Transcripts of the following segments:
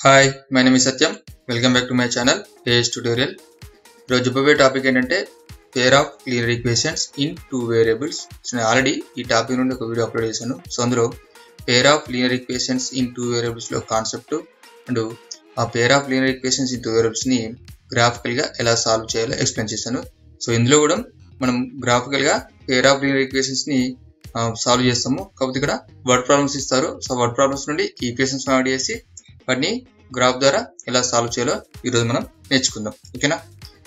Hi my name is Satyam welcome back to my channel age tutorial ఈరోజు చెప్పబోయే topic ఏంటంటే pair of clear equations in two variables so నేను already ఈ topic నుండి ఒక video upload చేశాను సో అందులో pair of linear equations in two వేరియబుల్స్లో కాన్సెప్ట్ అండ్ ఆ pair of linear equations in two వేరియబుల్స్ని గ్రాఫికల్గా ఎలా సాల్వ్ చేయాలో ఎక్స్ప్లెయిన్ చేశాను సో ఇందులో కూడా మనం గ్రాఫికల్గా పేర్ ఆఫ్ లీనియర్ ఈక్వేషన్స్ని సాల్వ్ చేస్తాము కాకపోతే ఇక్కడ వర్డ్ ప్రాబ్లమ్స్ ఇస్తారు సో వర్డ్ ప్రాబ్లమ్స్ నుండి ఈక్వేషన్స్ యాడ్ చేసి వాటిని గ్రాఫ్ ద్వారా ఎలా సాల్వ్ చేయాలో ఈరోజు మనం నేర్చుకుందాం ఓకేనా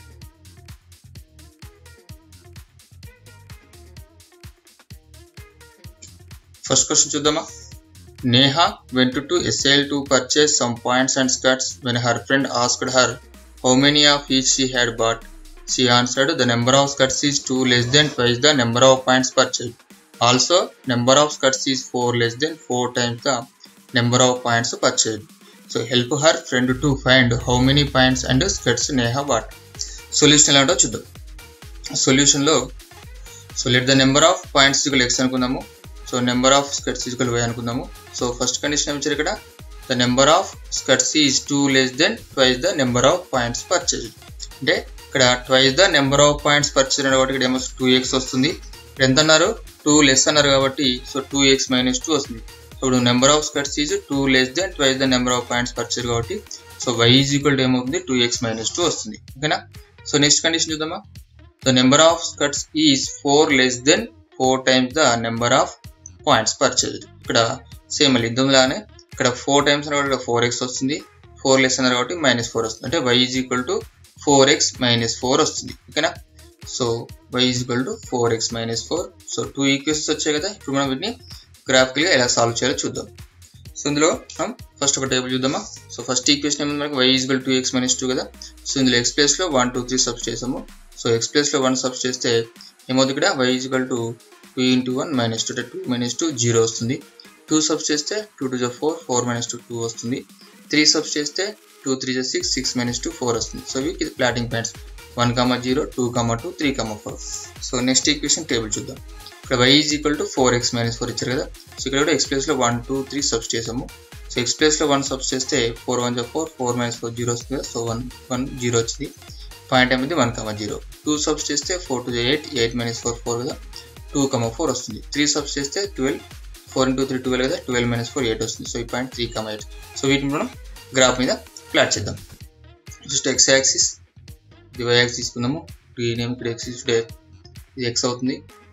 ఫస్ట్ క్వశ్చన్ చూద్దామా Neha went to SL to purchase some pants and skirts when her friend asked her how many of each she had bought. She answered the number of skirts is 2 less than twice the number of pants purchased. Also, number of skirts is 4 less than 4 times the number of pants purchased. So help her friend to find how many pants and skirts Neha bought. Solution ఎలా ఉంటో చూద్దాం సొల్యూషన్లో so let the number of points equal x అనుకుందాము so number of skirts equal y అనుకుందాము so first condition ఏమి ఇచ్చారు ఇక్కడ the number of skirts is two less than twice the number of points purchase అంటే ఇక్కడ twice the number of points purchase కాబట్టి ఇక్కడ ఏమో టూ ఎక్స్ వస్తుంది ఇక్కడ ఎంత అన్నారు టూ లెస్ అన్నారు కాబట్టి so two x minus two వస్తుంది ఇప్పుడు number of skirts is two less than twice the number of points purchase కాబట్టి so y is equal to ఏమవుతుంది టూ ఎక్స్ మైనస్ టూ వస్తుంది ఓకేనా సో నెక్స్ట్ కండిషన్ చూద్దామా the number of skirts is four less than four times the number of points purchased ఇక్కడ same మళ్ళీ ఇందులోనే ఇక్కడ four times అన్నారు కాబట్టి ఫోర్ ఎక్స్ వస్తుంది ఫోర్ లెస్ అన్నారు కాబట్టి మైనస్ ఫోర్ వస్తుంది అంటే y is equal to four x minus four వస్తుంది ఓకేనా so y is equal to four x minus four so two equations వచ్చాయి కదా ఇప్పుడు మనం వీటిని గ్రాఫికల్గా ఎలా సాల్వ్ చేయాలో చూద్దాం సో ఇందులో మనం ఫస్ట్ ఒక టేబుల్ చూద్దామా సో ఫస్ట్ ఈక్వేషన్ ఏమైంది మనకి y is equal two x minus two కదా సో ఇందులో ఎక్స్ ప్లేస్లో వన్ టూ త్రీ సబ్స్ చేసాము సో ఎక్స్ ప్లేస్లో వన్ సబ్స్ చేస్తే ఏమవుతుంది ఇక్కడ y equal to two into one minus two two minus two zero వస్తుంది టూ సబ్స్ చేస్తే టూ టూ జా four four minus two two వస్తుంది త్రీ సబ్స్ చేస్తే టూ త్రీ జా six six minus two four వస్తుంది సో ఇవి ఇది plotting points one comma zero two comma two three comma four so next equation table చూద్దాం ఇక్కడ y is equal to four x minus four ఇచ్చారు కదా so ఇక్కడ కూడా ఎక్స్ ప్లేస్లో వన్ టూ త్రీ సబ్స్ చేసాము సో ఎక్స్ ప్లేస్లో one subs చేస్తే ఫోర్ వన్ జా four four minus four zero వస్తుంది కదా సో వన్ వన్ జీరో వచ్చింది పాయింట్ ఏమైంది one comma zero two subs చేస్తే four two eight eight minus four four కదా టూ కమా ఫోర్ వస్తుంది త్రీ సబ్స్ చేస్తే twelve four into three twelve కదా twelve minus four eight వస్తుంది so ఈ point three comma eight so వీటిని మనం graph మీద ప్లాట్ చేద్దాం ఫస్ట్ ఎక్స్ యాక్సిస్ ఇది వై యాక్సిస్ తీసుకుందాము నేమ్ ఇక్కడ ఎక్స్ టుడే ఇది ఎక్స్ అవుతుంది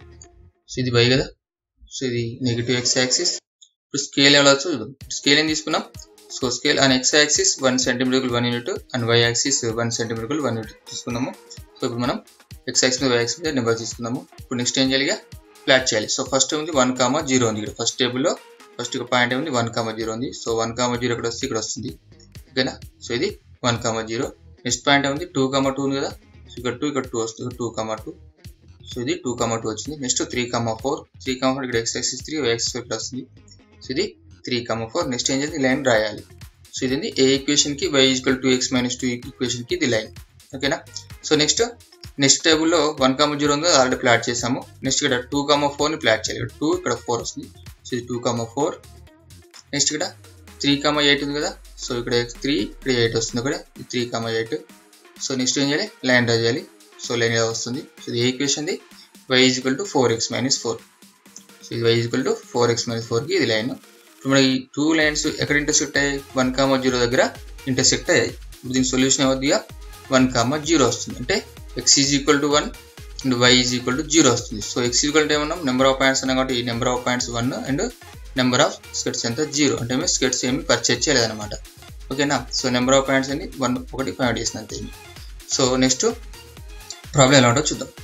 సో ఇది వై కదా సో ఇది నెగిటివ్ ఎక్స్ యాక్సిస్ ఇప్పుడు స్కేల్ ఎలా చూద్దాం స్కేల్ ఏం తీసుకున్నాం so scale and x axis one centimetre one unit and y axis one centimetre one unit తీసుకున్నాము సో ఇప్పుడు మనం ఎక్స్ యాక్సిస్ మీద వై యాక్సిస్ మీద నెంబర్ తీసుకున్నాము ఇప్పుడు నెక్స్ట్ ఏం చేయాలి ప్లాట్ చేయాలి సో ఫస్ట్ ఉంది వన్ కామా జీరో ఉంది ఇక్కడ ఫస్ట్ టేబుల్లో ఫస్ట్ పాయింట్ ఏముంది వన్ కామా జీరో ఉంది సో వన్ కామా జీరో ఇక్కడ వస్తే ఇక్కడ వస్తుంది ఓకేనా సో ఇది one comma zero next point ఏముంది టూ కామా టూ ఉంది కదా సో ఇక్కడ టూ ఇక్కడ టూ వస్తుంది టూ కామా టూ సో ఇది టూ కామా టూ వచ్చింది next three comma four three comma four ఇక్కడ x axis three y axis ఇక్కడ వస్తుంది సో ఇది త్రీ కామా ఫోర్ నెక్స్ట్ ఏం చేయాలి లైన్ రాయాలి సో ఇది ఏ ఈక్వేషన్ కి y equal to x minus two equation కి ఇది లైన్ ఓకేనా సో నెక్స్ట్ నెక్స్ట్ టేబుల్లో వన్ కామా జీరో ఉంది ఆల్రెడీ ప్లాట్ చేసాము నెక్స్ట్ ఇక్కడ టూ కామా ఫోర్ని ప్లాట్ చేయాలి ఇక్కడ టూ ఇక్కడ ఫోర్ వస్తుంది సో ఇది టూ కామా ఫోర్ నెక్స్ట్ ఇక్కడ త్రీ కామా ఎయిట్ ఉంది కదా సో ఇక్కడ త్రీ ఇక్కడ ఎయిట్ వస్తుంది ఇక్కడ three comma eight so next ఏం చేయాలి లైన్ డ్రా చేయాలి సో లైన్ ఇలా వస్తుంది సో ఇది ఏ equation y equal to four x minus four so ఇది y equal to four x minus ఫోర్కి ఇది లైన్ ఇప్పుడు మన ఈ టూ లైన్స్ ఎక్కడ ఇంటర్సెక్ట్ అయ్యాయి వన్ కామా జీరో దగ్గర ఇంటర్సెక్ట్ అయ్యాయి ఇప్పుడు దీని సొల్యూషన్ ఏమవుతుందిగా వన్ కామా జీరో వస్తుంది అంటే x is equal to one and y is equal to zero వస్తుంది సో ఎక్స్ ఈక్వల్ టు ఏమన్నాం నెంబర్ ఆఫ్ పాయింట్స్ అన్నాం కాబట్టి ఈ number of points one and number of skates ఎంత జీరో అంటే మేము స్కెట్స్ ఏమి పర్చేజ్ చేయలేదన్నమాట ఓకేనా సో నెంబర్ ఆఫ్ పాయింట్స్ అని వన్ ఒకటి ఫైండ్ చేసిన అంతే సో నెక్స్ట్ ప్రాబ్లం ఎలా ఉంటుందో చూద్దాం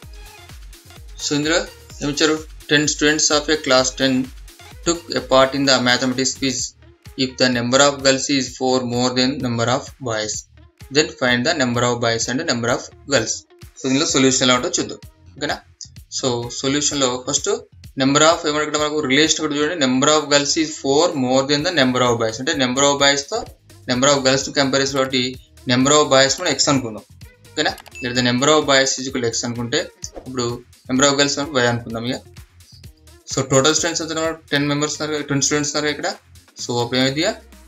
సో ఇందులో ఏమిచ్చారు ten students of a class ten took a part in the mathematics quiz if the number of girls is four more than number of boys then find the number of boys and number of girls so ఇందులో solution ఎలా ఉంటుందో చూద్దాం ఓకేనా so సొల్యూషన్లో first number of ఏమంటే ఇక్కడ మనకు relation కూడా చూడండి number of girls is four more than the number of boys అంటే నెంబర్ ఆఫ్ బాయ్స్తో నెంబర్ ఆఫ్ గర్ల్స్ కంపేర్ చేసి కాబట్టి నెంబర్ ఆఫ్ బాయ్స్ మనం ఎక్స్ అనుకుందాం ఓకేనా లేదా number of boys equal x అనుకుంటే ఇప్పుడు నెంబర్ ఆఫ్ గర్ల్స్ వై అనుకుందాం ఇక సో టోటల్ స్టూడెంట్స్ ఎంత టెన్ మెంబర్స్ ఉన్నారు టెన్ స్టూడెంట్స్ ఉన్నారు ఇక్కడ సో అప్పుడు ఏమైంది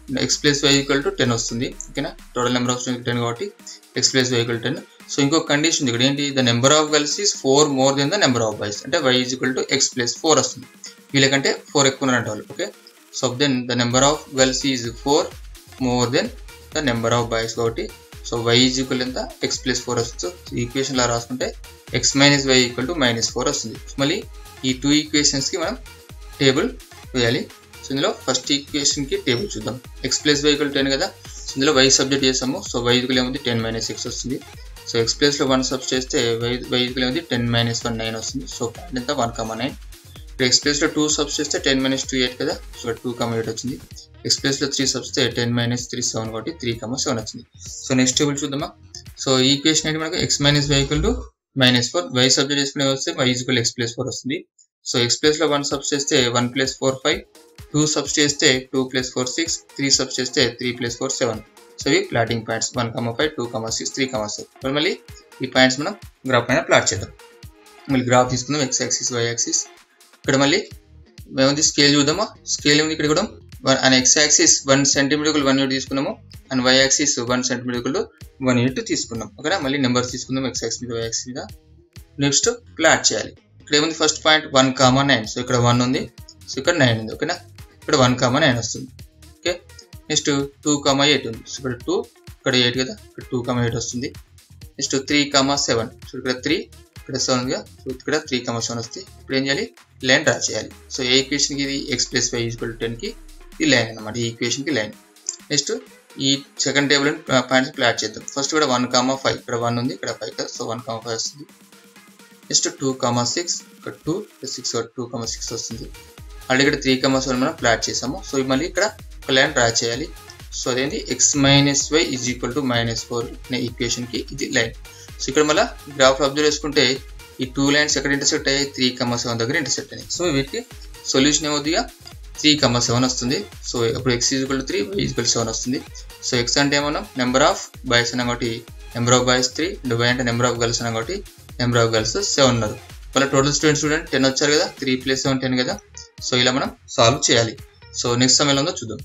x plus y equal to ten వస్తుంది ఓకేనా total number of students ten కాబట్టి x plus y equal ten so ఇంకొక కండిషన్ ఉంది ఇక్కడ ఏంటి the number of girls is four more than the number of boys అంటే y is equal to x plus four వస్తుంది వీళ్ళకంటే four ఎక్కువ ఉన్నారంట వాళ్ళు okay so then the number of girls is four more than the number of boys కాబట్టి so y is equal ఎంత x plus four వస్తుంది so equation లా రాసుకుంటే x minus y equal to minus four వస్తుంది మళ్ళీ ఈ two ఈక్వేషన్స్కి మనం table వేయాలి సో ఇందులో ఫస్ట్ ఈక్వేషన్కి టేబుల్ చూద్దాం x plus y equal ten కదా సో ఇందులో వై సబ్జెక్ట్ చేసాము సో వై ఈక్వల్ ఏముంది టెన్ మైనస్ సిక్స్ వస్తుంది సో ఎక్స్ ప్లస్లో వన్ సబ్ చేస్తే వై వై ఈక్వల్ ఏముంది టెన్ మైనస్ వన్ నైన్ వస్తుంది సో పాయింట్ ఎంత వన్ కమా నైన్ ఇప్పుడు ఎక్స్ ప్లస్లో టూ సబ్స్ చేస్తే టెన్ మైనస్ టూ ఎయిట్ కదా సో టూ కమా ఎయిట్ వచ్చింది ఎక్స్ ప్లస్లో త్రీ సబ్స్ చేస్తే టెన్ మైనస్ త్రీ సెవెన్ కాబట్టి త్రీ కమా సెవెన్ వచ్చింది సో నెక్స్ట్ టేబుల్ చూద్దామా సో ఈ ఈక్వేషన్ అయితే మనకు x minus y equal to minus four y subject చేసుకునే వస్తే y equal x plus four వస్తుంది సో ఎక్స్ ప్లస్లో వన్ సబ్స్ చేస్తే one plus four five two subs చేస్తే two plus four six three subs చేస్తే three plus four seven so ఇవి plotting points one comma five two comma six three comma seven మళ్ళీ ఈ points మనం graph పైన plot చేద్దాం మళ్ళీ graph తీసుకుందాం ఎక్స్ యాక్సిస్ వై యాక్సిస్ ఇక్కడ మళ్ళీ మేముంది స్కేల్ చూద్దామా స్కేల్ ఉంది ఇక్కడ కూడా and x axis one centimetre one unit తీసుకున్నాము and y axis one centimetre one unit తీసుకున్నాం ఓకేనా మళ్ళీ నెంబర్స్ తీసుకుందాం ఎక్స్ యాక్సిస్ మీద వై యాక్సిస్ మీద నెక్స్ట్ ప్లాట్ చేయాలి ఇక్కడ ఏముంది first point one comma nine so ఇక్కడ వన్ ఉంది సో ఇక్కడ నైన్ ఉంది ఓకేనా ఇక్కడ వన్ కామా నైన్ వస్తుంది okay next two comma eight ఉంది సో ఇక్కడ టూ ఇక్కడ ఎయిట్ కదా ఇక్కడ టూ కామా ఎయిట్ వస్తుంది next three comma seven so ఇక్కడ త్రీ ఇక్కడ సెవెన్ ఉంది కదా సో ఇక్కడ త్రీ కామా సెవెన్ వస్తాయి ఇప్పుడు ఏం చేయాలి లైన్ డ్రా చేయాలి సో ఏ ఈక్వేషన్కి ఇది x plus y equal to టెన్కి ఈ లైన్ అనమాట ఈ ఈక్వేషన్కి లైన్ నెక్స్ట్ ఈ సెకండ్ టేబుల్ పాయింట్స్ ప్లాట్ చేద్దాం ఫస్ట్ ఇక్కడ వన్ కామా ఫైవ్ ఇక్కడ వన్ ఉంది ఇక్కడ ఫైవ్ కదా సో వన్ కామా ఫైవ్ వస్తుంది నెక్స్ట్ టూ కామా సిక్స్ ఇక్కడ two six two comma six వస్తుంది ఆల్రెడీ ఇక్కడ త్రీ కామా సెవెన్ మనం ప్లాట్ చేసాము సో మళ్ళీ ఇక్కడ ఒక లైన్ డ్రా చేయాలి సో అదేంటి x minus y is equal to minus four అనే ఈక్వేషన్కి ఇది లైన్ సో ఇక్కడ మళ్ళీ గ్రాఫ్ అబ్జర్వ్ చేసుకుంటే ఈ టూ లైన్స్ ఎక్కడ ఇంటర్సెక్ట్ అయ్యాయి త్రీ కమా సెవెన్ దగ్గర ఇంటర్సెక్ట్ అయ్యాయి సో వీటికి సొల్యూషన్ ఏమవుతుందిగా త్రీ కమా సెవెన్ వస్తుంది సో అప్పుడు x equal to three y equal seven వస్తుంది సో ఎక్స్ అంటే ఏమన్నా నెంబర్ ఆఫ్ బాయ్స్ అన్న కాబట్టి number of boys three and y అంటే నెంబర్ ఆఫ్ గర్ల్స్ అన్న కాబట్టి నెంబర్ ఆఫ్ గర్ల్స్ సెవెన్ ఉన్నారు మళ్ళీ టోటల్ స్టూడెంట్స్ స్టూడెంట్ టెన్ వచ్చారు కదా త్రీ ప్లస్ సెవెన్ టెన్ కదా సో ఇలా మనం సాల్వ్ చేయాలి సో నెక్స్ట్ సమయంలో ఉందో చూద్దాం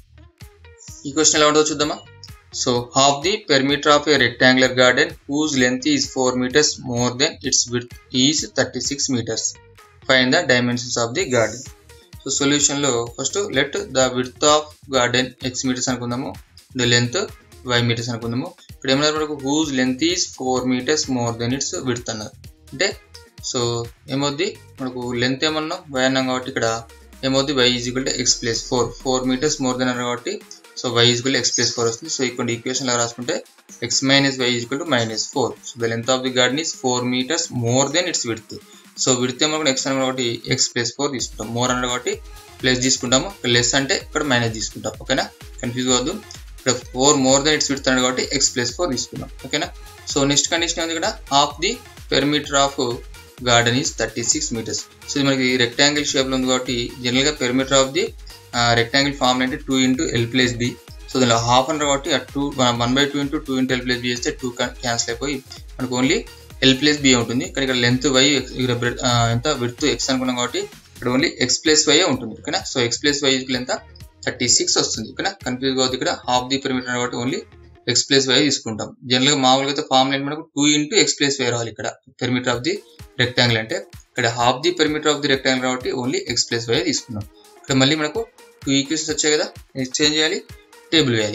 ఈ క్వశ్చన్ ఎలా ఉంటుందో చూద్దామా so half the perimeter of a rectangular garden whose length is 4 meters more than its width is 36 meters. Find the dimensions of the garden. So సొల్యూషన్లో first let the width of garden x metres అనుకుందాము the length y metres అనుకుందాము ఇక్కడ ఏమన్నారు మనకు whose length is four metres more than its width అన్నారు అంటే so ఏమవుద్ది మనకు లెంత్ ఏమన్నాం వై అన్నాం కాబట్టి ఇక్కడ ఏమవుద్ది y is equal to x plus four four metres more than అన్నారు కాబట్టి so y equal x plus four వస్తుంది సో ఇక్కడ ఈక్వేషన్ ఎలా రాసుకుంటే x minus y equal to minus four so the length of the garden is four metres more than its width so width ఏమో x అన్న కాబట్టి x plus four తీసుకుంటాం more అన్న కాబట్టి ప్లస్ తీసుకుంటాము లెస్ అంటే ఇక్కడ మైనస్ తీసుకుంటాం ఓకేనా కన్ఫ్యూజ్ అవ్వద్దు ఇక్కడ four more than its width అన్న కాబట్టి ఎక్స్ ప్లస్ ఫోర్ తీసుకున్నాం ఓకేనా సో నెక్స్ట్ కండిషన్ ఉంది ఇక్కడ half the perimeter of garden is thirty six metres so ఇది మనకి రెక్టాంగిల్ షేప్లో ఉంది కాబట్టి జనరల్గా perimeter of the rectangle form అంటే two into l plus b so దానిలో హాఫ్ అన్నారు కాబట్టి ఆ two one by two into two into l plus b చేస్తే టూ క్యాన్సిల్ అయిపోయి మనకు ఓన్లీ ఎల్ ప్లస్ బి ఉంటుంది కానీ ఇక్కడ లెంత్ వై ఇక్కడ ఎంత విడ్త్ ఎక్స్ అనుకున్నాం కాబట్టి ఇక్కడ ఓన్లీ ఎక్స్ ప్లస్ వై ఉంటుంది ఓకేనా సో ఎక్స్ ప్లస్ వై ఎంత థర్టీ సిక్స్ వస్తుంది ఓకేనా కన్ఫ్యూజ్ అవుతుంది ఇక్కడ హాఫ్ ది పెరిమీటర్ కాబట్టి ఓన్లీ ఎక్స్ ప్లస్ వై తీసుకుంటాం జనరల్గా మామూలుగా అయితే ఫామ్ లైన్ మనకు two into x plus y రావాలి ఇక్కడ పెరిమీటర్ ఆఫ్ ది రెక్టాంగిల్ అంటే ఇక్కడ half the perimeter of the rectangle కాబట్టి ఓన్లీ ఎక్స్ ప్లస్ వై తీసుకున్నాం ఇక్కడ మళ్ళీ మనకు టూ ఈక్వేషన్స్ వచ్చాయి కదా ఎక్స్చేంజ్ చేయాలి టేబుల్ వేయాలి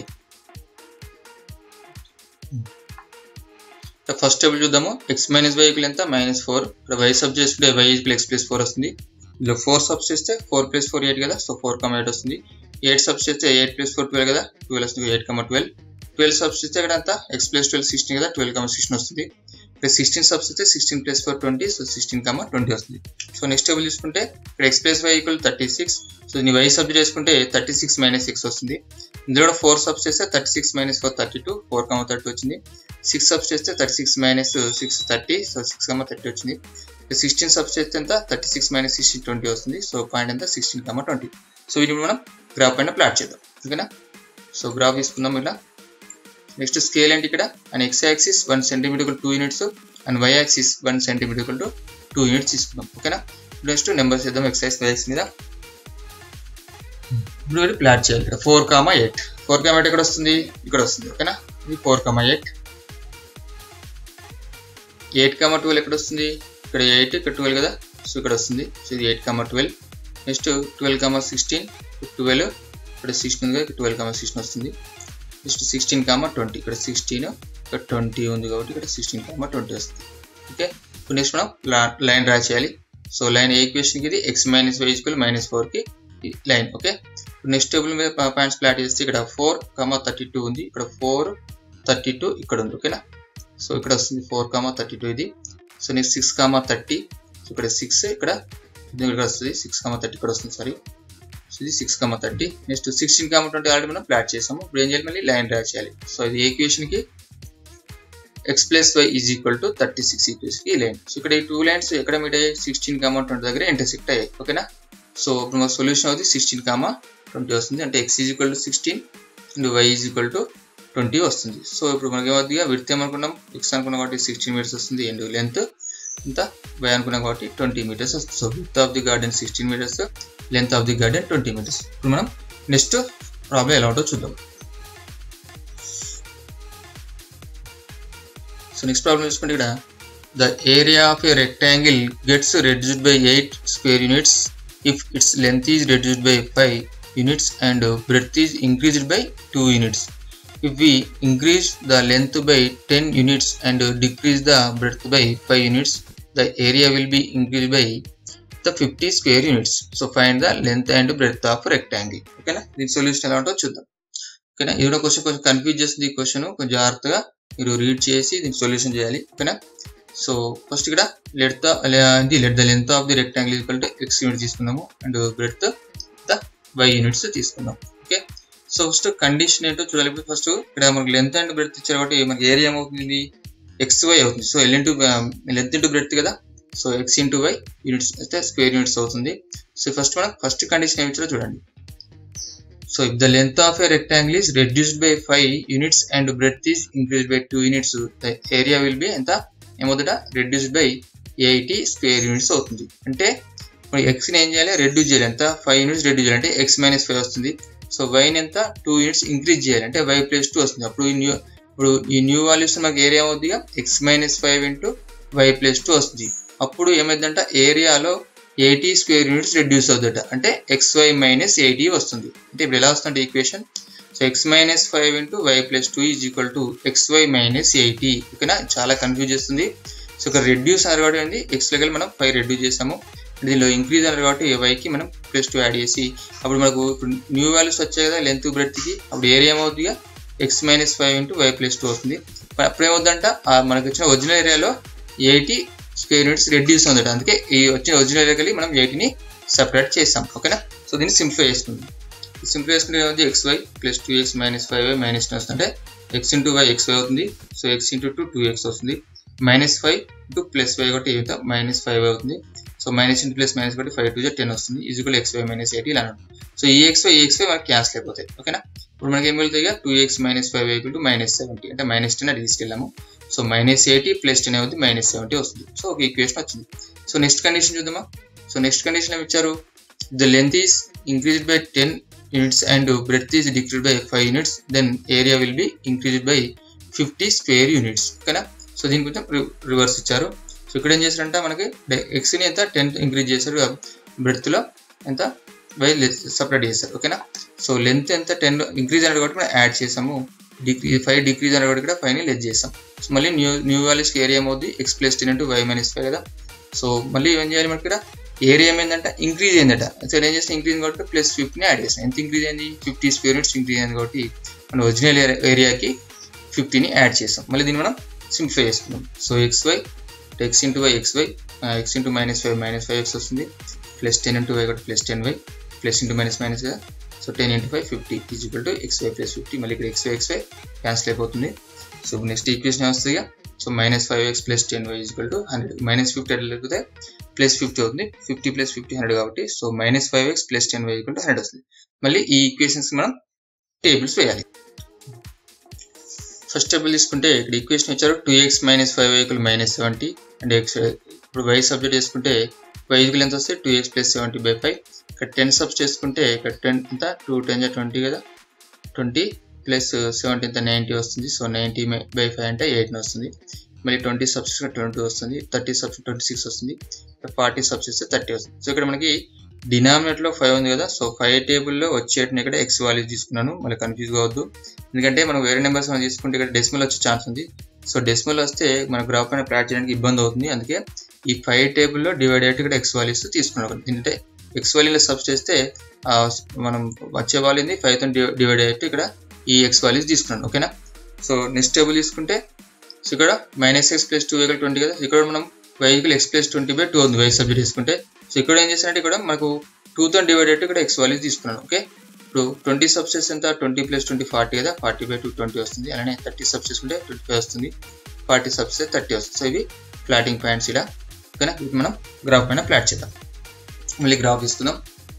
ఫస్ట్ టేబుల్ చూద్దాము ఎక్స్ మైనస్ వై ఈక్వల్ ఎంత మైనస్ ఫోర్ ఇక్కడ వై సబ్ చేసుకుంటే y equal x plus four వస్తుంది ఇందులో ఫోర్ సబ్స్ చేస్తే ఫోర్ ప్లస్ ఫోర్ ఎయిట్ కదా సో ఫోర్ కమ ఎయిట్ వస్తుంది ఎయిట్ సబ్స్ చేస్తే ఎయిట్ ప్లస్ ఫోర్ ట్వెల్వ్ కదా ట్వెల్వ్ వస్తుంది eight comma twelve twelve subs చేస్తే ఇక్కడ అంతా ఎక్స్ ప్లస్ ట్వెల్వ్ సిక్స్టీన్ కదా ట్వెల్వ్ కమ సిక్స్టీన్ వస్తుంది ఇక్కడ సిక్స్టీన్ సబ్స్ అయితే sixteen plus four twenty so sixteen comma twenty వస్తుంది సో నెక్స్ట్ టేబుల్ చూసుకుంటే ఇక్కడ x plus y equal thirty six so నీ వై సబ్జెక్ట్ చేసుకుంటే థర్టీ సిక్స్ మైనస్ సిక్స్ వస్తుంది ఇందులో ఫోర్ సబ్స్ చేస్తే thirty six minus four thirty two four comma thirty వచ్చింది six subs చేస్తే thirty six minus six thirty so six comma thirty వచ్చింది sixteen subs చేస్తే ఎంత thirty six minus sixteen twenty వస్తుంది so point ఎంత sixteen comma twenty so వీటిని మనం graph పైన ప్లాట్ చేద్దాం ఓకేనా సో గ్రాఫ్ తీసుకుందాం ఇలా నెక్స్ట్ స్కేల్ ఏంటి ఇక్కడ and x axis one centimetre two units and y axis one centimetre to two units తీసుకుందాం ఓకేనా నెక్స్ట్ నెంబర్స్ చేద్దాం ఎక్సైజ్ వైఎక్స్ మీద ఇప్పుడు ప్లాట్ చేయాలి ఇక్కడ four comma eight four comma eight ఎక్కడ వస్తుంది ఇక్కడ వస్తుంది ఓకేనా ఇది four comma eight eight comma twelve ఎక్కడ వస్తుంది ఇక్కడ ఎయిట్ ఇక్కడ ట్వెల్వ్ కదా సో ఇక్కడ వస్తుంది సో ఇది eight comma twelve next twelve comma sixteen twelve ఇక్కడ సిక్స్టీన్ కదా ఇక్కడ ట్వెల్వ్ కమా సిక్స్టీన్ వస్తుంది నెక్స్ట్ సిక్స్టీన్ కామా ట్వంటీ ఇక్కడ సిక్స్టీన్ ఇక్కడ ట్వంటీ ఉంది కాబట్టి ఇక్కడ సిక్స్టీన్ కామా ట్వంటీ వస్తుంది ఓకే ఇప్పుడు నెక్స్ట్ మనం లైన్ డ్రా చేయాలి సో లైన్ ఏ ఈక్వేషన్కి ఇది x minus y equal minus ఫోర్కి లైన్ ఓకే నెక్స్ట్ టేబుల్ మీద పాయింట్స్ ప్లాట్ చేస్తే ఇక్కడ ఫోర్ కమా థర్టీ టూ ఉంది ఇక్కడ ఫోర్ థర్టీ టూ ఇక్కడ ఉంది ఓకేనా సో ఇక్కడ వస్తుంది ఫోర్ కామా థర్టీ టూ ఇది so next six comma thirty so ఇక్కడ సిక్స్ ఇక్కడ ఇక్కడ వస్తుంది సిక్స్ కామా థర్టీ ఇక్కడ వస్తుంది సారీ సో ఇది six comma thirty next sixteen comma twenty already మనం ప్లాట్ చేసాము ఇప్పుడు ఏం చేయాలి మళ్ళీ లైన్ డ్రా చేయాలి సో ఇది ఈక్వేషన్కి x plus y is equal to thirty six ఈక్వేషన్కి ఈ లైన్ సో ఇక్కడ ఈ టూ లైన్స్ ఎక్కడ మీట్ అయ్యాయి సిక్స్టీన్ కామా ట్వంటీ దగ్గర ఇంటర్సెక్ట్ అయ్యాయి ఓకేనా సో ఇప్పుడు మా సొల్యూషన్ అవుతుంది సిక్స్టీన్ కామా ట్వంటీ వస్తుంది అంటే x is equal to sixteen and y is equal to twenty వస్తుంది సో ఇప్పుడు మనకి ఏమవుతుందిగా విడ్త్ ఏమనుకున్నాం ఎక్స్ అనుకున్నాం కాబట్టి సిక్స్టీన్ మీటర్స్ వస్తుంది అండ్ లెంత్ ఇంత వై అనుకున్నాం కాబట్టి ట్వంటీ మీటర్స్ వస్తుంది so width of the garden sixteen metres length of the garden twenty metres ఇప్పుడు మనం నెక్స్ట్ ప్రాబ్లం ఎలా ఉంటుందో చూద్దాం సో నెక్స్ట్ ప్రాబ్లం చూసుకుంటే ఇక్కడ the area of a rectangle gets reduced by eight square units if its length is reduced by five units and breadth is increased by two units if we increase the length by 10 units and decrease the breadth by 5 units the area will be increased by the 50 square units so find the length and breadth of rectangle ఓకేనా దీని solution ఎలా ఉంటుందో చూద్దాం ఓకేనా ఈ question కొంచెం confuse చేస్తుంది ఈ క్వశ్చన్ కొంచెం జాగ్రత్తగా మీరు రీడ్ చేసి దీనికి సొల్యూషన్ చేయాలి ఓకేనా సో ఫస్ట్ ఇక్కడ లెట్ ద ఇది let the length of the rectangle equal to x unit తీసుకున్నాము and breadth the y units తీసుకుందాం ఓకే సో ఫస్ట్ కండిషన్ ఏంటో చూడాలి ఇప్పుడు ఫస్ట్ ఇక్కడ మనకి లెంత్ అండ్ బ్రెత్ ఇచ్చారు కాబట్టి మనకి ఏరియా ఏమవుతుంది ఎక్స్ వై అవుతుంది so l into length into breadth కదా so x into y units అయితే స్క్వేర్ యూనిట్స్ అవుతుంది సో ఫస్ట్ మనం ఫస్ట్ కండిషన్ ఏమి ఇచ్చారో చూడండి so if the length of a rectangle is reduced by five units and breadth is increase by two units the area will be ఎంత ఏమవుతుంట reduced by eighty square units అవుతుంది అంటే ఇప్పుడు ఎక్స్ని ఏం చేయాలి రెడ్యూస్ చేయాలి ఎంత ఫైవ్ యూనిట్స్ రెడ్యూస్ చేయాలి అంటే ఎక్స్ మైనస్ ఫైవ్ వస్తుంది సో వైన్ ఎంత టూ యూనిట్స్ ఇంక్రీజ్ చేయాలి అంటే వై ప్లస్ టూ వస్తుంది అప్పుడు ఈ న్యూ ఇప్పుడు ఈ న్యూ వాల్యూస్ మనకి ఏరియా అవుతుందిగా x minus five into y plus two వస్తుంది అప్పుడు ఏమైందంట ఏరియాలో ఎయిటీ స్క్వేర్ యూనిట్స్ రెడ్యూస్ అవుతుందట అంటే ఎక్స్ వై మైనస్ ఎయిటీ వస్తుంది అంటే ఇప్పుడు ఎలా వస్తుంది equation so x minus five into y plus two is equal to x y minus eighty ఓకేనా చాలా కన్ఫ్యూజ్ చేస్తుంది సో ఇక్కడ రెడ్యూస్ అన్నారు కాబట్టి ఏంది ఎక్స్ లెవెల్ మనం ఫైవ్ రెడ్యూస్ చేసాము దీనిలో ఇంక్రీజ్ అన్నారు కాబట్టి వైకి మనం ప్లస్ టూ యాడ్ చేసి అప్పుడు మనకు ఇప్పుడు న్యూ వాల్యూస్ వచ్చాయి కదా లెంత్ బ్రెడ్త్కి అప్పుడు ఏరియా ఏమవుతుందిగా x minus five into y plus two వస్తుంది అప్పుడు ఏమవుతుందంట మనకు వచ్చిన ఒరిజినల్ ఏరియాలో ఎయిటీ స్క్వేర్ యూనిట్స్ రెడ్యూస్ ఉందట అందుకే ఈ వచ్చిన ఒరిజినల్ ఏరియా కలిగి మనం ఎయిటీని సపరేట్ చేస్తాం ఓకేనా సో దీన్ని సింప్లిఫై చేసుకుందాం సింప్లిఫై చేసుకుంటే ఏమవుతుంది x y plus two x minus five y minus two వస్తుంది అంటే x into y x y అవుతుంది so x into two two x వస్తుంది minus five into plus y ఒకటి ఏమిటో మైనస్ ఫైవ్ అవుతుంది so minus into plus minus బట్టి five two జా ten వస్తుంది equal x y minus eighty ఇలా so ఈ ఎక్స్ వై ఈ ఎక్స్ వై మనకి క్యాన్సిల్ అయిపోతాయి ఓకేనా ఇప్పుడు మనకి ఏం వెళ్తాయి two x minus five equal to minus seventy అంటే మైనస్ టెన్ అది తీసుకెళ్ళాము so minus eighty plus ten అవుతుంది మైనస్ సెవెంటీ వస్తుంది సో ఒక ఈక్వేషన్ వచ్చింది సో నెక్స్ట్ కండిషన్ చూద్దామా సో నెక్స్ట్ కండిషన్ ఏమి ఇచ్చారు the length is increased by ten units and breadth is decrease by five units then area will be increased by fifty square units ఓకేనా so దీని కొంచెం reverse ఇచ్చారు so ఇక్కడ ఏం చేశారంటే మనకి ఎక్స్ని ఎంత టెన్ ఇంక్రీజ్ చేశారు బ్రెత్లో ఎంత బై సపరేట్ చేశారు ఓకేనా సో లెంత్ ఎంత టెన్ ఇంక్రీజ్ అయినట్టు కాబట్టి మనం యాడ్ చేసాము డిక్రీ ఫైవ్ డిక్రీజ్ అయిన కాబట్టి కూడా ఫైవ్ని లెస్ చేసాం సో మళ్ళీ న్యూ న్యూ వాల్యూస్కి ఏరియా ఏమవుతుంది x plus ten into y minus five కదా సో మళ్ళీ ఏం చేయాలి మనకి ఇక్కడ ఏరియా ఏమైందంట ఇంక్రీజ్ అయిందట సో ఏం చేస్తే ఇంక్రీజ్ కాబట్టి ప్లస్ ఫిఫ్టీని యాడ్ చేస్తాం ఎంత ఇంక్రీజ్ అయింది ఫిఫ్టీ స్క్వేర్ యూనిట్స్ ఇంక్రీజ్ అయింది కాబట్టి మన ఒరిజినల్ ఏరియాకి ఫిఫ్టీని యాడ్ చేస్తాం మళ్ళీ దీన్ని మనం సింప్లిఫై చేసుకుందాం so x y x into y x y x into minus five minus five x వస్తుంది ప్లస్ టెన్ ఇంటూ వై కూడా plus ten y plus into minus minus కదా so ten into five fifty is equal to x y plus fifty మళ్ళీ ఇక్కడ x y x y cancel అయిపోతుంది so next equation వస్తుంది so minus five x plus ten y equal to hundred minus fifty అట్లా లేకపోతే plus fifty అవుతుంది fifty plus fifty hundred కాబట్టి so minus five x plus ten y equal to hundred వస్తుంది మళ్ళీ ఈ equations మనం tables వేయాలి ఫస్ట్ టేబుల్ తీసుకుంటే ఇక్కడ ఈక్వేషన్ ఇచ్చారు two x minus five equal minus seventy and x ఇప్పుడు వై సబ్జెక్ట్ చేసుకుంటే వై ఈక్వల్ ఎంత వస్తే two x plus seventy by five ఇక్కడ టెన్ సబ్స్ చేసుకుంటే ఇక్కడ టెన్ ఎంత టూ టెన్ జా ట్వంటీ కదా ట్వంటీ ప్లస్ సెవెంటీన్ నైంటీ వస్తుంది సో నైంటీ బై ఫైవ్ అంటే ఎయిట్ని వస్తుంది మళ్ళీ ట్వంటీ సబ్స్టిట్యూట్ ట్వంటీ వస్తుంది థర్టీ సబ్స్టిట్యూట్ ట్వంటీ సిక్స్ వస్తుంది ఫార్టీ సబ్స్టిట్యూట్ థర్టీ వస్తుంది సో ఇక్కడ మనకి డినామినేట్లో ఫైవ్ ఉంది కదా సో ఫైవ్ టేబుల్లో వచ్చేటిని ఇక్కడ ఎక్స్ వాల్యూ తీసుకున్నాను మళ్ళీ కన్ఫ్యూజ్ కావద్దు ఎందుకంటే మనం వేరే నెంబర్స్ మనం తీసుకుంటే ఇక్కడ డెసిమల్ వచ్చే ఛాన్స్ ఉంది సో డెసిమల్ వస్తే మన గ్రాఫ్ పైన ప్లాట్ చేయడానికి ఇబ్బంది అవుతుంది అందుకే ఈ ఫైవ్ టేబుల్లో డివైడ్ అయ్యి ఇక్కడ ఎక్స్ వాల్యూస్ తీసుకున్నాం ఎందుకంటే ఎక్స్ వాల్యూలో సబ్ చేస్తే మనం వచ్చే వాల్యూని ఫైవ్తో డివైడ్ అయ్యేట్టు ఇక్కడ ఈ ఎక్స్ వాల్యూస్ తీసుకున్నాను ఓకేనా సో నెక్స్ట్ టేబుల్ తీసుకుంటే సో ఇక్కడ minus x plus two y equal twenty కదా ఇక్కడ మనం y equal x plus twenty by two ఉంది వై సబ్జెక్ట్ తీసుకుంటే సో ఇక్కడ ఏం చేశానంటే ఇక్కడ మనకు టూతో డివైడ్ అయ్యి ఇక్కడ ఎక్స్ వాల్యూస్ తీసుకున్నాను ఓకే ఇప్పుడు ట్వంటీ సబ్సెస్ ఎంత ట్వంటీ ప్లస్ ట్వంటీ ఫార్టీ కదా ఫార్టీ బై టూ ట్వంటీ వస్తుంది అలానే థర్టీ సబ్సెస్ ఉంటే ట్వంటీ ఫైవ్ వస్తుంది ఫార్టీ సబ్సెస్ థర్టీ వస్తుంది సో ఇవి ప్లాటింగ్ పాయింట్స్ ఇలా ఓకేనా ఇవి మనం గ్రాఫ్ పైన ప్లాట్ చేద్దాం మళ్ళీ గ్రాఫ్ తీసుకుందాం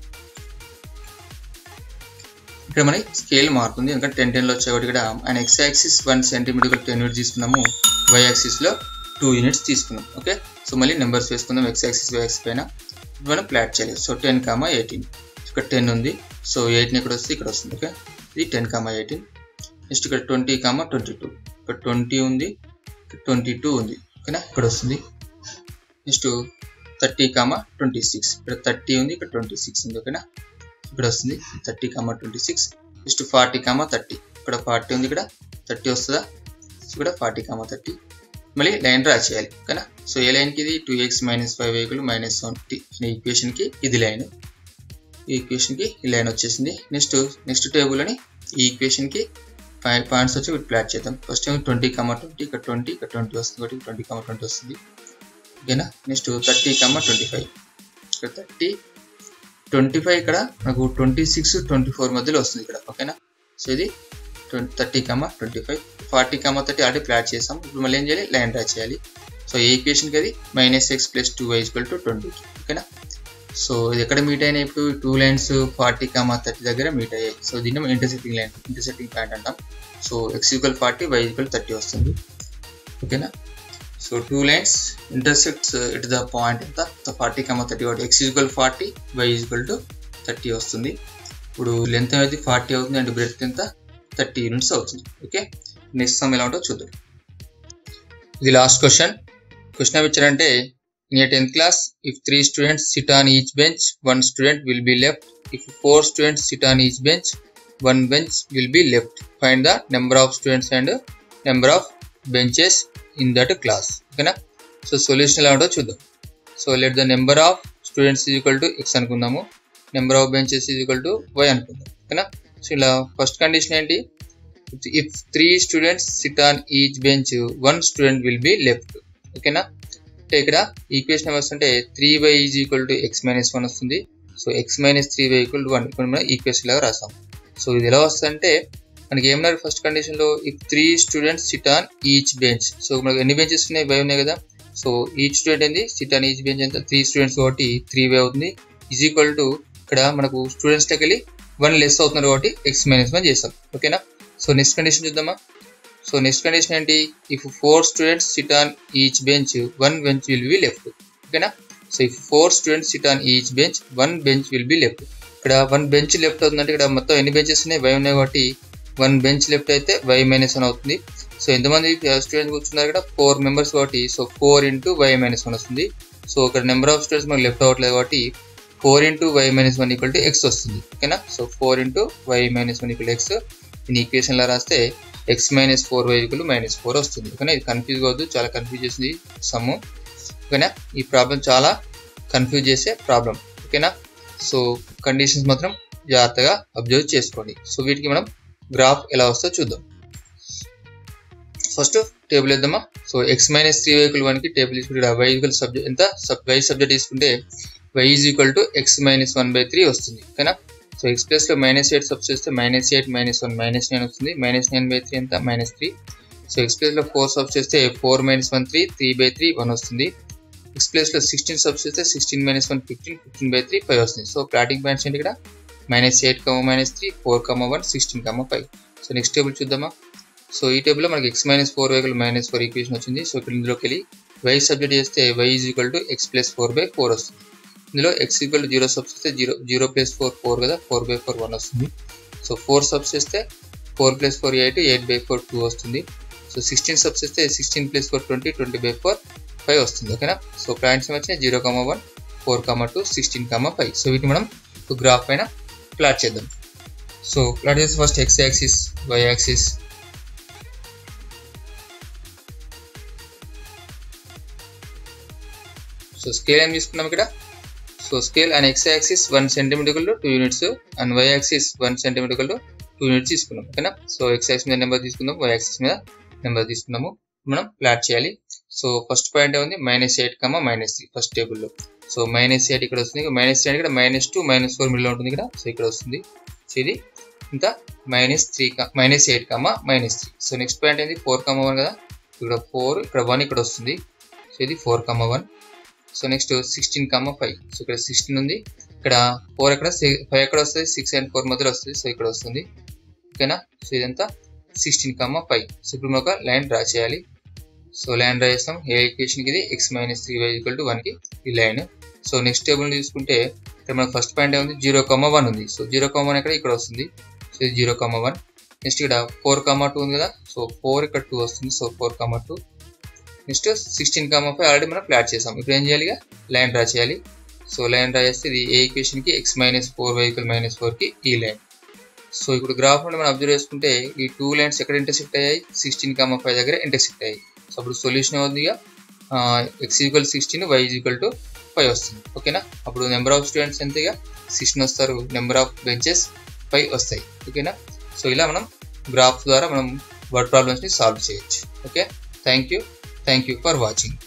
ఇక్కడ మనకి స్కేల్ మారుతుంది ఎందుకంటే టెన్ టెన్లో వచ్చే ఒకటి ఇక్కడ and x axis one centimetre ten units తీసుకున్నాము వై యాక్సిస్లో టూ యూనిట్స్ తీసుకున్నాం ఓకే సో మళ్ళీ నెంబర్స్ వేసుకుందాం ఎక్స్ యాక్సిస్ వై యాక్సిస్ పైన మనం ప్లాట్ చేయాలి సో టెన్ కామా ఎయిటీన్ ఇక్కడ టెన్ ఉంది సో ఎయిటీన్ ఇక్కడ వస్తే ఇక్కడ వస్తుంది ఓకే ఇది టెన్ కామా ఎయిటీన్ నెక్స్ట్ ఇక్కడ ట్వంటీ కామా ట్వంటీ టూ ఇక్కడ ట్వంటీ ఉంది ట్వంటీ టూ ఉంది ఓకేనా ఇక్కడ వస్తుంది next thirty comma twenty six ఇక్కడ థర్టీ ఉంది ఇక్కడ ట్వంటీ సిక్స్ ఉంది ఓకేనా ఇక్కడ వస్తుంది thirty comma twenty six next forty comma thirty ఇక్కడ ఫార్టీ ఉంది ఇక్కడ థర్టీ వస్తుందా ఇక్కడ ఫార్టీ కామా థర్టీ మళ్ళీ లైన్ డ్రా చేయాలి ఓకేనా సో ఏ లైన్కి ఇది two x minus five vehicle minus seventy అనే ఈక్వేషన్కి ఇది లైన్ ఈ ఈక్వేషన్కి ఈ లైన్ వచ్చేసింది నెక్స్ట్ నెక్స్ట్ టేబుల్ అని ఈ ఈక్వేషన్కి ఫైవ్ పాయింట్స్ వచ్చి వీటి ప్లాట్ చేద్దాం ఫస్ట్ ఏమో ట్వంటీ కామా ట్వంటీ ఇక్కడ ట్వంటీ ఇక్కడ ట్వంటీ వస్తుంది ఒకటి ట్వంటీ కామా ట్వంటీ వస్తుంది ఓకేనా next thirty comma twenty five ఇక్కడ థర్టీ ట్వంటీ ఫైవ్ ఇక్కడ మనకు ట్వంటీ సిక్స్ ట్వంటీ ఫోర్ మధ్యలో వస్తుంది ఇక్కడ ఓకేనా సో ఇది twenty thirty comma twenty five forty comma thirty already plot చేసాం ఇప్పుడు మళ్ళీ ఏం చేయాలి లైన్ డ్రా చేయాలి సో ఈ ఈక్వేషన్కి అది minus x plus two y equal to twenty ఓకేనా సో ఇది ఎక్కడ మీట్ అయినాయి ఇప్పుడు two lines forty comma thirty దగ్గర మీట్ అయ్యాయి సో దీన్ని ఇంటర్సెక్టింగ్ లైన్ ఇంటర్సెక్టింగ్ పాయింట్ అంటాం so x equal forty y equal thirty వస్తుంది ఓకేనా so two lines intersects it the point ఎంత ఫార్టీ కామా థర్టీ కాబట్టి x equal forty y equal to thirty వస్తుంది ఇప్పుడు లెంత్ అనేది ఫార్టీ అవుతుంది అండ్ బ్రెత్ ఎంత థర్టీ యూనిట్స్ అవుతుంది ఓకే నెక్స్ట్ సమ్ ఎలా ఉంటుందో చూద్దాం ఇది లాస్ట్ క్వశ్చన్ క్వశ్చన్ ఏమి ఇచ్చారంటే in a tenth class if three students sit on each bench one student will be left if four students sit on each bench one bench will be left find the number of students and number of benches in that class ఓకేనా so solution ఎలా ఉంటుందో చూద్దాం so let the number of students is equal to x అనుకుందాము number of benches is equal to y అనుకుందాం ఓకేనా so ఇలా first condition ఏంటి if three students sit on each bench one student will be left ఓకేనా అంటే ఇక్కడ equation వస్తుంటే three y is equal to x minus one వస్తుంది so x minus three y equal to one ఇప్పుడు మనం equation లాగా రాస్తాం సో ఇది ఎలా వస్తుందంటే మనకి ఏమన్నారు ఫస్ట్ కండిషన్ లో if three students sit on each bench so మనకు ఎన్ని బెంచెస్ ఉన్నాయి వై ఉన్నాయి కదా సో ఈచ్ స్టూడెంట్ ఏంది సిట్ ఆన్ ఈచ్ బెంచ్ ఎంత త్రీ స్టూడెంట్స్ కాబట్టి త్రీ వై అవుతుంది ఈజ్ ఈక్వల్ టు ఇక్కడ మనకు స్టూడెంట్స్ దగ్గర వెళ్ళి వన్ లెస్ అవుతున్నారు కాబట్టి ఎక్స్ మైనస్ వన్ చేస్తాం ఓకేనా సో నెక్స్ట్ కండిషన్ చూద్దామా సో నెక్స్ట్ కండిషన్ ఏంటి if four students sit on each bench one bench will be left ఓకేనా so if four students sit on each bench one bench will be left ఇక్కడ one bench left అవుతుందంటే ఇక్కడ మొత్తం ఎన్ని benches ఉన్నాయి y ఉన్నాయి కాబట్టి వన్ బెంచ్ లెఫ్ట్ అయితే వై మైనస్ వన్ అవుతుంది సో ఎంతమంది స్టూడెంట్స్ కూర్చున్నారు ఇక్కడ ఫోర్ మెంబర్స్ కాబట్టి so four into y minus one వస్తుంది సో ఇక్కడ నెంబర్ ఆఫ్ స్టూడెంట్స్ మనకు లెఫ్ట్ అవ్వట్లేదు కాబట్టి four into y minus one equal to x వస్తుంది ఓకేనా so four into y minus one equal x దీని ఈక్వేషన్లో రాస్తే x minus four y equal minus four వస్తుంది ఓకేనా ఇది కన్ఫ్యూజ్ కావద్దు చాలా కన్ఫ్యూజ్ చేసింది సమ్ము ఓకేనా ఈ ప్రాబ్లం చాలా కన్ఫ్యూజ్ చేసే ప్రాబ్లం ఓకేనా సో కండిషన్స్ మాత్రం జాగ్రత్తగా అబ్జర్వ్ చేసుకోండి సో వీటికి మనం గ్రాఫ్ ఎలా వస్తుందో చూద్దాం ఫస్ట్ టేబుల్ వేద్దామా so x minus three y equal వన్కి టేబుల్ తీసుకుంటే వై ఈక్వల్ సబ్జెక్ట్ ఎంత వై సబ్జెక్ట్ తీసుకుంటే y is equal to x minus one by three వస్తుంది ఓకేనా సో ఎక్స్ ప్లస్లో మైనస్ ఎయిట్ సబ్ చేస్తే minus eight minus one minus nine వస్తుంది minus nine by three ఎంత మైనస్ త్రీ సో ఎక్స్ ప్లస్లో four sub చేస్తే four minus one three three by three one వస్తుంది X ప్లస్లో సిక్స్టీన్ సబ్ చేస్తే sixteen minus one fifteen fifteen by three five వస్తుంది so plotting points ఏంటి ఇక్కడ minus eight comma minus three four comma one sixteen comma five so next table చూద్దామా so ఈ టేబుల్లో మనకి x minus four y equal minus four equation వచ్చింది so ఇక్కడ ఇందులోకి వెళ్ళి వై సబ్జెక్ట్ చేస్తే y is equal to x plus four by four వస్తుంది ఇందులో x equal to zero subs చేస్తే zero zero plus four four కదా ఫోర్ బై ఫోర్ వన్ వస్తుంది సో ఫోర్ సబ్స్ చేస్తే four plus four eight eight by four two వస్తుంది so sixteen subs వస్తే sixteen plus four twenty twenty by four five వస్తుంది ఓకేనా so points వచ్చినాయి zero comma one four comma two sixteen comma five so వీటిని మనం graph పైన plot చేద్దాం so plot చేస్తే first x axis y axis so scale ఏం తీసుకున్నాం ఇక్కడ so scale and x axis one centimetre to two units and y axis one centimetre to two units తీసుకున్నాం ఓకేనా సో ఎక్స్ యాక్సిస్ మీద number తీసుకుందాం y axis మీద number తీసుకున్నాము మనం ప్లాట్ చేయాలి సో ఫస్ట్ పాయింట్ ఉంది minus eight comma minus three first టేబుల్లో సో మైనస్ ఎయిట్ ఇక్కడ వస్తుంది మైనస్ ఎయిట్ ఇక్కడ minus two minus four middle ఉంటుంది ఇక్కడ సో ఇక్కడ వస్తుంది సో ఇది ఇంకా minus three minus eight comma minus three so next point ఏంది ఫోర్ కమా వన్ కదా ఇక్కడ ఫోర్ ఇక్కడ వన్ ఇక్కడ వస్తుంది సో ఇది four comma one so next sixteen comma five so ఇక్కడ సిక్స్టీన్ ఉంది ఇక్కడ ఫోర్ ఎక్కడ ఫైవ్ ఎక్కడ వస్తుంది సిక్స్ అండ్ ఫోర్ మధ్యలో వస్తుంది సో ఇక్కడ వస్తుంది ఓకేనా సో ఇదంతా సిక్స్టీన్ కమా ఫైవ్ సో ఇప్పుడు మనం ఒక లైన్ డ్రా చేయాలి సో లైన్ డ్రా చేస్తాం ఏ ఈక్వేషన్కి ఇది x minus three y equal to వన్కి ఈ లైన్ సో నెక్స్ట్ టేబుల్ చూసుకుంటే ఇక్కడ మన ఫస్ట్ పాయింట్ ఏముంది జీరో కమా వన్ ఉంది సో జీరో కమా వన్ ఇక్కడ ఇక్కడ వస్తుంది సో ఇది జీరో కమా వన్ నెక్స్ట్ ఇక్కడ ఫోర్ కమా టూ ఉంది కదా సో ఫోర్ ఇక్కడ టూ వస్తుంది so four comma two next sixteen comma five already మనం ప్లాట్ చేసాం ఇప్పుడు ఏం చేయాలి లైన్ డ్రా చేయాలి సో లైన్ డ్రా చేస్తే ఇది ఏ ఈక్వేషన్కి x minus four vehicle minus ఫోర్కి ఈ లైన్ సో ఇప్పుడు గ్రాఫ్ నుండి మనం అబ్జర్వ్ చేసుకుంటే ఈ టూ లైన్స్ ఎక్కడ ఇంటర్సెక్ట్ అయ్యాయి సిక్స్టీన్ కామా ఫైవ్ దగ్గర ఇంటర్సెక్ట్ అయ్యాయి సో అప్పుడు సొల్యూషన్ అవుతుందిగా x equal sixteen y equal to five వస్తుంది ఓకేనా అప్పుడు నెంబర్ ఆఫ్ స్టూడెంట్స్ ఎంతగా సిక్స్టీన్ వస్తారు నెంబర్ ఆఫ్ బెంచెస్ ఫైవ్ వస్తాయి ఓకేనా సో ఇలా మనం గ్రాఫ్ ద్వారా మనం వర్డ్ ప్రాబ్లమ్స్ని సాల్వ్ చేయొచ్చు okay thank you thank you for watching